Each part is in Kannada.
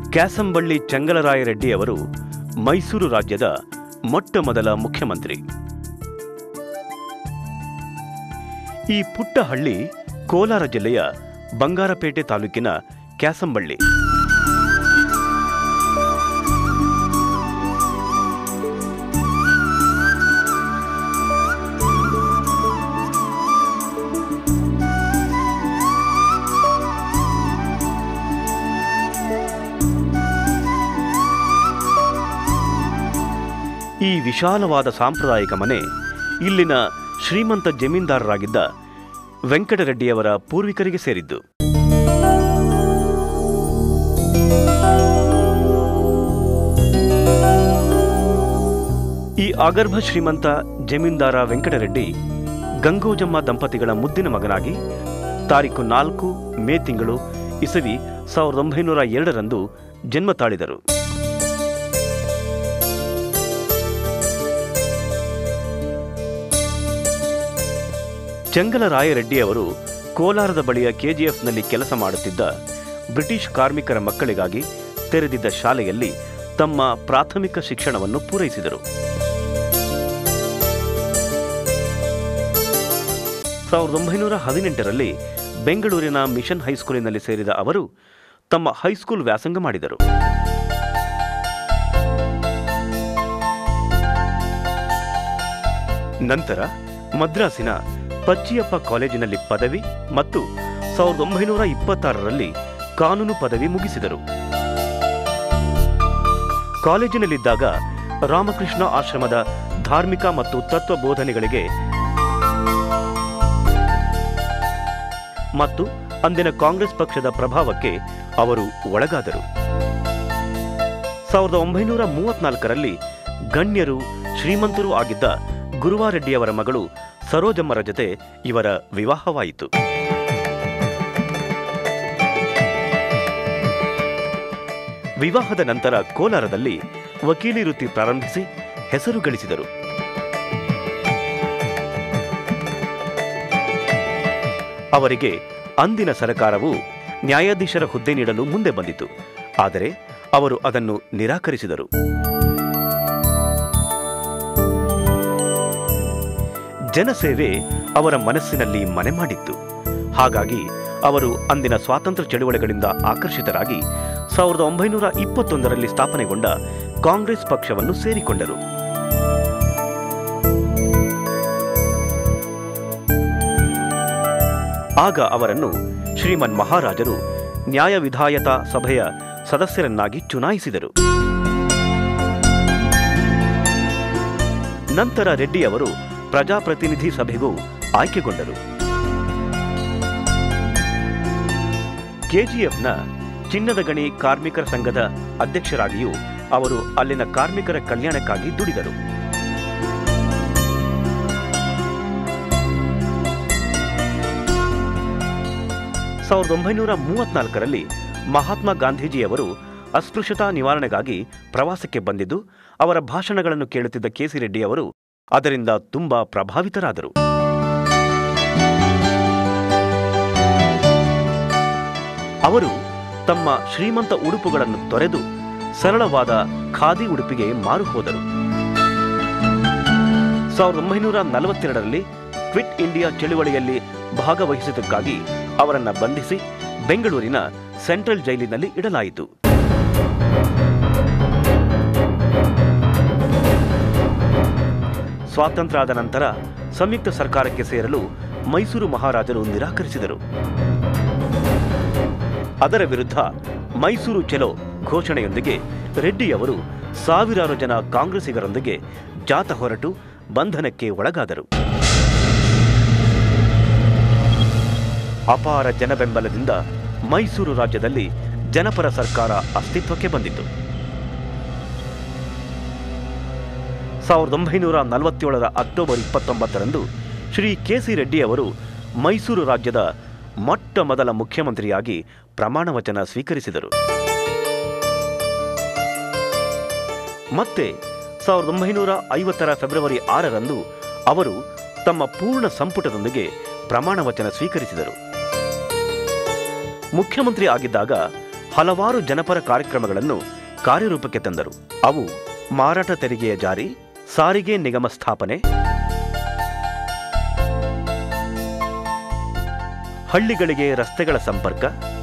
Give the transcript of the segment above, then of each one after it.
ಕ್ಯಾಸಂಬಳ್ಳಿ ಚೆಂಗಲರಾಯರೆಡ್ಡಿ ಅವರು ಮೈಸೂರು ರಾಜ್ಯದ ಮೊಟ್ಟ ಮೊದಲ ಮುಖ್ಯಮಂತ್ರಿ ಈ ಪುಟ್ಟ ಹಳ್ಳಿ ಕೋಲಾರ ಜಿಲ್ಲೆಯ ಬಂಗಾರಪೇಟೆ ತಾಲೂಕಿನ ಕ್ಯಾಸಂಬಳ್ಳಿ ಈ ವಿಶಾಲವಾದ ಸಾಂಪ್ರದಾಯಿಕ ಮನೆ ಇಲ್ಲಿನ ಶ್ರೀಮಂತ ಜಮೀನ್ದಾರರಾಗಿದ್ದ ವೆಂಕಟರೆಡ್ಡಿಯವರ ಪೂರ್ವಿಕರಿಗೆ ಸೇರಿದ್ದು ಈ ಆಗರ್ಭ ಶ್ರೀಮಂತ ಜಮೀನ್ದಾರ ವೆಂಕಟರೆಡ್ಡಿ ಗಂಗೋಜಮ್ಮ ದಂಪತಿಗಳ ಮುದ್ದಿನ ಮಗನಾಗಿ ತಾರೀಕು ನಾಲ್ಕು ಮೇ ತಿಂಗಳು ಇಸವಿ ಸಾವಿರದ ಒಂಬೈನೂರ ಎರಡರಂದು ಜನ್ಮ ತಾಳಿದರು ಚೆಂಗಲರಾಯರೆಡ್ಡಿ ಅವರು ಕೋಲಾರದ ಬಳಿಯ ಕೆಜಿಎಫ್ನಲ್ಲಿ ಕೆಲಸ ಮಾಡುತ್ತಿದ್ದ ಬ್ರಿಟಿಷ್ ಕಾರ್ಮಿಕರ ಮಕ್ಕಳಿಗಾಗಿ ತೆರೆದಿದ್ದ ಶಾಲೆಯಲ್ಲಿ ತಮ್ಮ ಪ್ರಾಥಮಿಕ ಶಿಕ್ಷಣವನ್ನು ಪೂರೈಸಿದರು ಸಾವಿರದ ಒಂಬೈನೂರ ಹದಿನೆಂಟರಲ್ಲಿ ಬೆಂಗಳೂರಿನ ಮಿಷನ್ ಹೈಸ್ಕೂಲಿನಲ್ಲಿ ಸೇರಿದ ಅವರು ತಮ್ಮ ಹೈಸ್ಕೂಲ್ ವ್ಯಾಸಂಗ ಮಾಡಿದರು ನಂತರ ಮದ್ರಾಸಿನ ಪಚ್ಚಿಯಪ್ಪ ಕಾಲೇಜಿನಲ್ಲಿ ಪದವಿ ಮತ್ತು ಸಾವಿರದ ಒಂಬೈನೂರ ಇಪ್ಪತ್ತಾರರಲ್ಲಿ ಕಾನೂನು ಪದವಿ ಮುಗಿಸಿದರು ಕಾಲೇಜಿನಲ್ಲಿದ್ದಾಗ ರಾಮಕೃಷ್ಣ ಆಶ್ರಮದ ಧಾರ್ಮಿಕ ಮತ್ತು ತತ್ವ ಬೋಧನೆಗಳಿಗೆ ಮತ್ತು ಅಂದಿನ ಕಾಂಗ್ರೆಸ್ ಪಕ್ಷದ ಪ್ರಭಾವಕ್ಕೆ ಅವರು ಒಳಗಾದರು ಸಾವಿರದ ಒಂಬೈನೂರ ಮೂವತ್ನಾಲ್ಕರಲ್ಲಿ ಗಣ್ಯರು ಶ್ರೀಮಂತರೂ ಆಗಿದ್ದ ಗುರುವಾರೆಡ್ಡಿಯವರ ಮಗಳು ಸರೋಜಮ್ಮರ ಜೊತೆ ಇವರ ವಿವಾಹವಾಯಿತು ವಿವಾಹದ ನಂತರ ಕೋಲಾರದಲ್ಲಿ ವಕೀಲಿ ವೃತ್ತಿ ಪ್ರಾರಂಭಿಸಿ ಹೆಸರು ಗಳಿಸಿದರು ಅವರಿಗೆ ಅಂದಿನ ಸರಕಾರವು ನ್ಯಾಯಾಧೀಶರ ಹುದ್ದೆ ನೀಡಲು ಮುಂದೆ ಬಂದಿತು ಆದರೆ ಅವರು ಅದನ್ನು ನಿರಾಕರಿಸಿದರು ಜನಸೇವೆ ಅವರ ಮನಸ್ಸಿನಲ್ಲಿ ಮನೆ ಮಾಡಿತ್ತು ಹಾಗಾಗಿ ಅವರು ಅಂದಿನ ಸ್ವಾತಂತ್ರ್ಯ ಚಳುವಳಿಗಳಿಂದ ಆಕರ್ಷಿತರಾಗಿ ಸಾವಿರದ ಒಂಬೈನೂರ ಇಪ್ಪತ್ತೊಂದರಲ್ಲಿ ಸ್ಥಾಪನೆಗೊಂಡ ಕಾಂಗ್ರೆಸ್ ಪಕ್ಷವನ್ನು ಸೇರಿಕೊಂಡರು ಆಗ ಅವರನ್ನು ಶ್ರೀಮನ್ ಮಹಾರಾಜರು ನ್ಯಾಯ ವಿಧಾಯತ ಸಭೆಯ ಸದಸ್ಯರನ್ನಾಗಿ ಚುನಾಯಿಸಿದರು ನಂತರ ರೆಡ್ಡಿ ಅವರು ಪ್ರಜಾಪ್ರತಿನಿಧಿ ಸಭೆಗೂ ಆಯ್ಕೆಗೊಂಡರು ಕೆಜಿಎಫ್ನ ಚಿನ್ನದ ಗಣಿ ಕಾರ್ಮಿಕರ ಸಂಘದ ಅಧ್ಯಕ್ಷರಾಗಿಯೂ ಅವರು ಅಲ್ಲಿನ ಕಾರ್ಮಿಕರ ಕಲ್ಯಾಣಕ್ಕಾಗಿ ದುಡಿದರು ಸಾವಿರದ ಒಂಬೈನೂರ ಮೂವತ್ನಾಲ್ಕರಲ್ಲಿ ಮಹಾತ್ಮ ಗಾಂಧೀಜಿಯವರು ಅಸ್ಪೃಶ್ಯತಾ ನಿವಾರಣೆಗಾಗಿ ಪ್ರವಾಸಕ್ಕೆ ಬಂದಿದ್ದು ಅವರ ಭಾಷಣಗಳನ್ನು ಕೇಳುತ್ತಿದ್ದ ಕೆಸಿ ರೆಡ್ಡಿ ಅವರು ಅದರಿಂದ ತುಂಬಾ ಪ್ರಭಾವಿತರಾದರು ಅವರು ತಮ್ಮ ಶ್ರೀಮಂತ ಉಡುಪುಗಳನ್ನು ತೊರೆದು ಸರಳವಾದ ಖಾದಿ ಉಡುಪಿಗೆ ಮಾರು ಹೋದರು ಸಾವಿರದ ಒಂಬೈನೂರ ನಲವತ್ತೆರಡರಲ್ಲಿ ಕ್ವಿಟ್ ಇಂಡಿಯಾ ಚಳುವಳಿಯಲ್ಲಿ ಭಾಗವಹಿಸಿದ್ದಕ್ಕಾಗಿ ಅವರನ್ನ ಬಂಧಿಸಿ ಬೆಂಗಳೂರಿನ ಸೆಂಟ್ರಲ್ ಜೈಲಿನಲ್ಲಿ ಇಡಲಾಯಿತು ಸ್ವಾತಂತ್ರ್ಯ ಆದ ನಂತರ ಸಂಯುಕ್ತ ಸರ್ಕಾರಕ್ಕೆ ಸೇರಲು ಮೈಸೂರು ಮಹಾರಾಜರು ನಿರಾಕರಿಸಿದರು ಅದರ ವಿರುದ್ಧ ಮೈಸೂರು ಚಲೋ ಘೋಷಣೆಯೊಂದಿಗೆ ರೆಡ್ಡಿಯವರು ಸಾವಿರಾರು ಜನ ಕಾಂಗ್ರೆಸ್ಸಿಗರೊಂದಿಗೆ ಜಾತ ಹೊರಟು ಬಂಧನಕ್ಕೆ ಒಳಗಾದರು ಅಪಾರ ಜನಬೆಂಬಲದಿಂದ ಮೈಸೂರು ರಾಜ್ಯದಲ್ಲಿ ಜನಪರ ಸರ್ಕಾರ ಅಸ್ತಿತ್ವಕ್ಕೆ ಬಂದಿತು ಸಾವಿರದ ಒಂಬೈನೂರ ನಲವತ್ತೇಳರ ಅಕ್ಟೋಬರ್ ಇಪ್ಪತ್ತೊಂಬತ್ತರಂದು ಶ್ರೀ ಕೆ ಸಿ ರೆಡ್ಡಿ ಅವರು ಮೈಸೂರು ರಾಜ್ಯದ ಮೊಟ್ಟ ಮೊದಲ ಮುಖ್ಯಮಂತ್ರಿಯಾಗಿ ಪ್ರಮಾಣ ವಚನ ಸ್ವೀಕರಿಸಿದರು ಮತ್ತೆ ಸಾವಿರದ ಒಂಬೈನೂರ ಐವತ್ತರ ಫೆಬ್ರವರಿ ಆರರಂದು ಅವರು ತಮ್ಮ ಪೂರ್ಣ ಸಂಪುಟದೊಂದಿಗೆ ಪ್ರಮಾಣ ವಚನ ಸ್ವೀಕರಿಸಿದರು ಮುಖ್ಯಮಂತ್ರಿ ಆಗಿದ್ದಾಗ ಹಲವಾರು ಜನಪರ ಕಾರ್ಯಕ್ರಮಗಳನ್ನು ಕಾರ್ಯರೂಪಕ್ಕೆ ತಂದರು ಅವು ಮಾರಾಟ ತೆರಿಗೆಯ ಜಾರಿ ಸಾರಿಗೆ ನಿಗಮ ಸ್ಥಾಪನೆ ಹಳ್ಳಿಗಳಿಗೆ ರಸ್ತೆಗಳ ಸಂಪರ್ಕ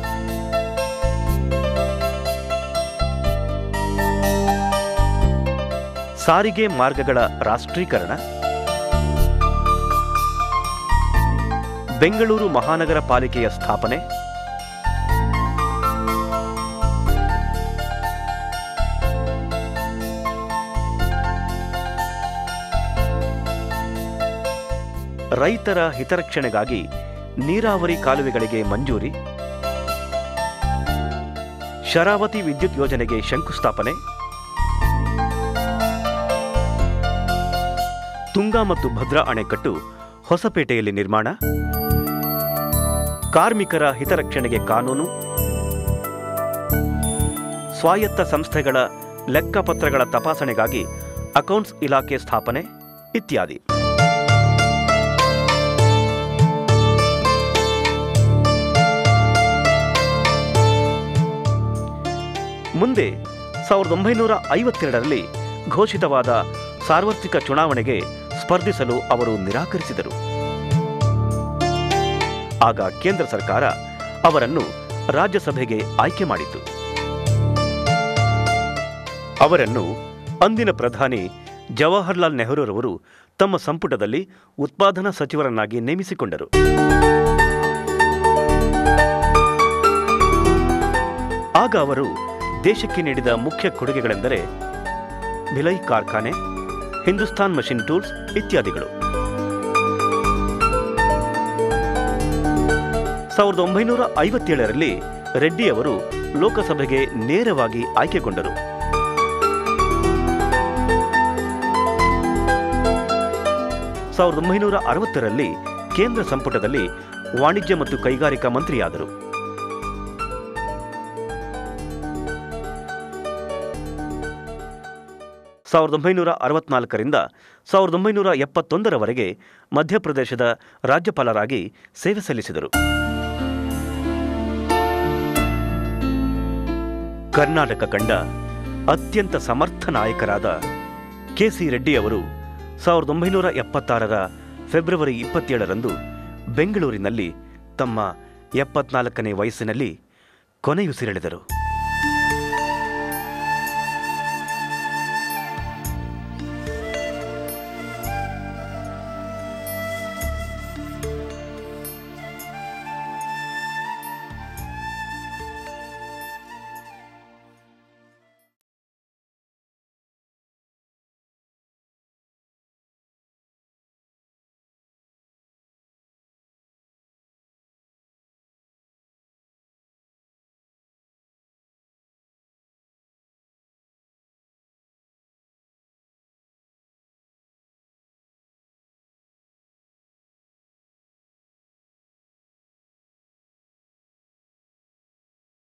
ಸಾರಿಗೆ ಮಾರ್ಗಗಳ ರಾಷ್ಟ್ರೀಕರಣ ಬೆಂಗಳೂರು ಮಹಾನಗರ ಪಾಲಿಕೆಯ ಸ್ಥಾಪನೆ ರೈತರ ಹಿತರಕ್ಷಣೆಗಾಗಿ ನೀರಾವರಿ ಕಾಲುವೆಗಳಿಗೆ ಮಂಜೂರಿ ಶರಾವತಿ ವಿದ್ಯುತ್ ಯೋಜನೆಗೆ ಶಂಕುಸ್ಥಾಪನೆ ತುಂಗಾ ಮತ್ತು ಭದ್ರಾ ಅಣೆಕಟ್ಟು ಹೊಸಪೇಟೆಯಲ್ಲಿ ನಿರ್ಮಾಣ ಕಾರ್ಮಿಕರ ಹಿತರಕ್ಷಣೆಗೆ ಕಾನೂನು ಸ್ವಾಯತ್ತ ಸಂಸ್ಥೆಗಳ ಲೆಕ್ಕಪತ್ರಗಳ ತಪಾಸಣೆಗಾಗಿ ಅಕೌಂಟ್ಸ್ ಇಲಾಖೆ ಸ್ಥಾಪನೆ ಇತ್ಯಾದಿ ಮುಂದೆ ಸಾವಿರದ ಒಂಬೈನೂರ ಐವತ್ತೆರಡರಲ್ಲಿ ಘೋಷಿತವಾದ ಸಾರ್ವತ್ರಿಕ ಚುನಾವಣೆಗೆ ಸ್ಪರ್ಧಿಸಲು ಅವರು ನಿರಾಕರಿಸಿದರು ಆಗ ಕೇಂದ್ರ ಸರ್ಕಾರ ಅವರನ್ನು ರಾಜ್ಯಸಭೆಗೆ ಆಯ್ಕೆ ಮಾಡಿತು ಅವರನ್ನು ಅಂದಿನ ಪ್ರಧಾನಿ ಜವಾಹರ್ಲಾಲ್ ನೆಹರೂರವರು ತಮ್ಮ ಸಂಪುಟದಲ್ಲಿ ಉತ್ಪಾದನಾ ಸಚಿವರನ್ನಾಗಿ ನೇಮಿಸಿಕೊಂಡರು ಆಗ ಅವರು ದೇಶಕ್ಕೆ ನೀಡಿದ ಮುಖ್ಯ ಕೊಡುಗೆಗಳೆಂದರೆ ಭಿಲೈ ಕಾರ್ಖಾನೆ ಹಿಂದೂಸ್ತಾನ್ ಮಷಿನ್ ಟೂಲ್ಸ್ ಇತ್ಯಾದಿಗಳು ಸಾವಿರದ ಒಂಬೈನೂರ ಐವತ್ತೇಳರಲ್ಲಿ ರೆಡ್ಡಿ ಅವರು ಲೋಕಸಭೆಗೆ ನೇರವಾಗಿ ಆಯ್ಕೆಗೊಂಡರು ಸಾವಿರದ ಒಂಬೈನೂರ ಅರವತ್ತರಲ್ಲಿ ಕೇಂದ್ರ ಸಂಪುಟದಲ್ಲಿ ವಾಣಿಜ್ಯ ಮತ್ತು ಕೈಗಾರಿಕಾ ಮಂತ್ರಿಯಾದರು ಸಾವಿರದ ಒಂಬೈನೂರ ಅರವತ್ನಾಲ್ಕರಿಂದ ಸಾವಿರದ ಒಂಬೈನೂರ ಎಪ್ಪತ್ತೊಂದರವರೆಗೆ ಮಧ್ಯಪ್ರದೇಶದ ರಾಜ್ಯಪಾಲರಾಗಿ ಸೇವೆ ಸಲ್ಲಿಸಿದರು ಕರ್ನಾಟಕ ಕಂಡ ಅತ್ಯಂತ ಸಮರ್ಥ ನಾಯಕರಾದ ಕೆ ಸಿ ರೆಡ್ಡಿ ಅವರು ಸಾವಿರದ ಒಂಬೈನೂರ ಎಪ್ಪತ್ತಾರರ ಫೆಬ್ರವರಿ ಇಪ್ಪತ್ತೇಳರಂದು ಬೆಂಗಳೂರಿನಲ್ಲಿ ತಮ್ಮ ಎಪ್ಪತ್ನಾಲ್ಕನೇ ವಯಸ್ಸಿನಲ್ಲಿ ಕೊನೆಯುಸಿರೆಳೆದರು